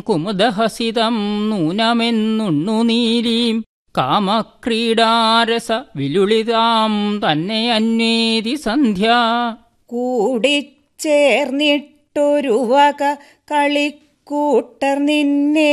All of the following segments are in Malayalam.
കുമുദഹസിതം നൂനമെന്നുണ്ണുനീലീം കാമക്രീഡാരസ വിലുളിതാം തന്നെ അന്വേതി സന്ധ്യ കൂടിച്ചേർന്നിട്ടൊരു വക കളിക്കൂട്ടർ നിന്നെ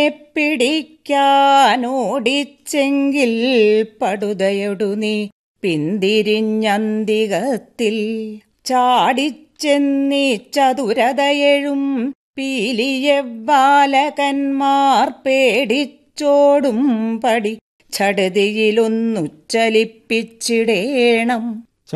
പിടിക്കാനോടിച്ചെങ്കിൽ പടുതയൊടു നീ പിന്തിരിഞ്ഞന്തികത്തിൽ ചാടിച്ചെന്നീ ചതുരതയെഴും പീലിയെ ബാലകന്മാർ പേടിച്ചോടും പടി ചടുതിയിലൊന്നുച്ചലിപ്പിച്ചിടേണം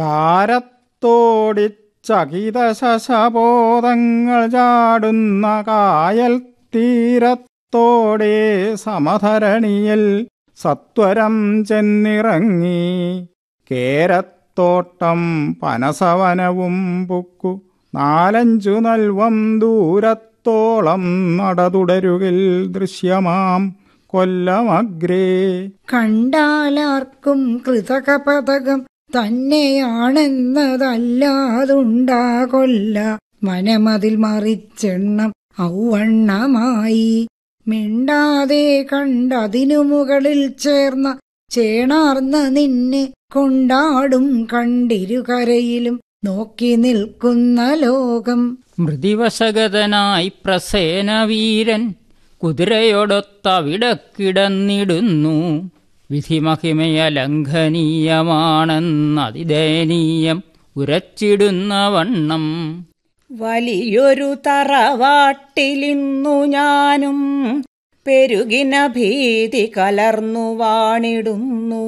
ചാരത്തോടിച്ചകിത ശശബോധങ്ങൾ ചാടുന്ന കായൽ തീരത്തോടെ സമധരണിയിൽ സത്വരം ചെന്നിറങ്ങി കേരത്തോട്ടം പനസവനവും പുക്കു നാലഞ്ചു നൽവം ദൂരത്തോളം നടതുടരുകിൽ ദൃശ്യമാം കൊല്ലമഗ്രേ കണ്ടാലാർക്കും കൃതകപതകം തന്നെയാണെന്നതല്ലാതുണ്ടാ കൊല്ല മനമതിൽ മറിച്ചെണ്ണം ഔവണ്ണമായി മിണ്ടാതെ കണ്ടതിനു മുകളിൽ ചേർന്ന ചേണാർന്ന നിന്നെ കൊണ്ടാടും കണ്ടിരുകരയിലും നോക്കി നിൽക്കുന്ന ലോകം മൃതിവശഗതനായി പ്രസേനവീരൻ കുതിരയോടൊത്തവിടക്കിടന്നിടുന്നു വിധിമഹിമയലംഘനീയമാണെന്നതിദയനീയം ഉരച്ചിടുന്ന വണ്ണം വലിയൊരു തറവാട്ടിലിന്നു ഞാനും പെരുകിന ഭീതി കലർന്നു വാണിടുന്നു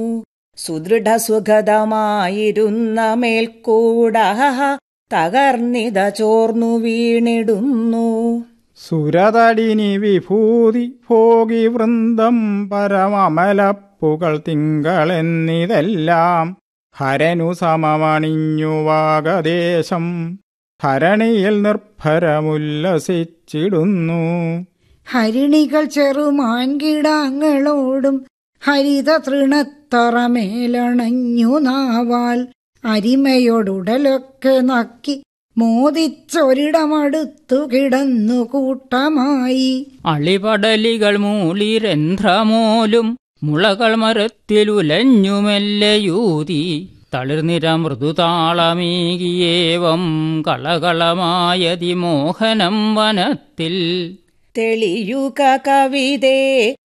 സുദൃഢസുഖതമായിരുന്ന മേൽക്കൂട തകർന്നിത ചോർന്നു വീണിടുന്നു സുരതടിനി വിഭൂതി ഭോഗി വൃന്ദം പരമമലപ്പുകൾ തിങ്കളെന്നിതെല്ലാം ഹരനു സമമണിഞ്ഞു വാഗദേശം ധരണിയിൽ നിർഭരമുല്ലസിച്ചിടുന്നു ഹരിണികൾ ചെറുമാൻകിടാങ്ങളോടും ഹരിത തൃണത്തറമേലണഞ്ഞു നാവാൽ അരിമയോടുടലൊക്കെ നക്കി മോദിച്ചൊരിടമടുത്തു കിടന്നു കൂട്ടമായി അളിപടലികൾ മൂളിരന്ധ്രമോലും മുളകൾ മരത്തിലുലഞ്ഞുമെല്ലയൂതി തളിർനിര മൃദുതാളമേകിയേവം കളകളമായതിമോഹനം വനത്തിൽ തെളിയുക കവിതേ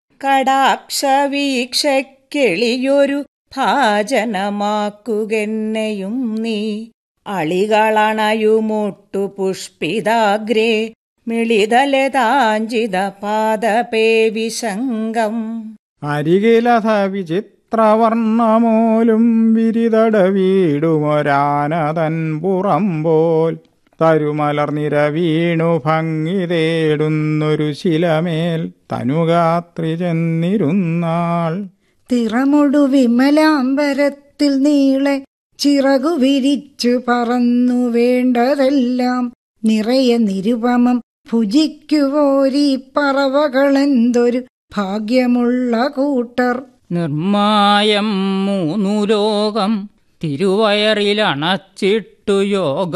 കടാക്ഷവീക്ഷക്കെളിയൊരു ഭാജനമാക്കുകെന്നെയും നീ അളികളണയുമൊട്ടു പുഷ്പിതാഗ്രേ മിളിതലതാഞ്ചിത പാദപേ വിശങ്കം അരികിലഥ വിചിത്രവർണ്ണമോലും വിരിതട വീടുമൊരാനതൻ പുറമ്പോൽ തരുമലർനിര വീണു ഭംഗി തേടുന്നൊരു ശിലമേൽ തനുഗാത്രി ചെന്നിരുന്നാൾ തിറമൊടു വിമലാംബരത്തിൽ നീളെ ചിറകു വിരിച്ചു പറന്നു വേണ്ടതെല്ലാം നിറയെ നിരുപമം ഭുജിക്കുവോരീ പറവകളെന്തൊരു ഭാഗ്യമുള്ള കൂട്ടർ നിർമായം മൂന്നു ലോകം തിരുവയറിലണച്ചിട്ടു യോഗ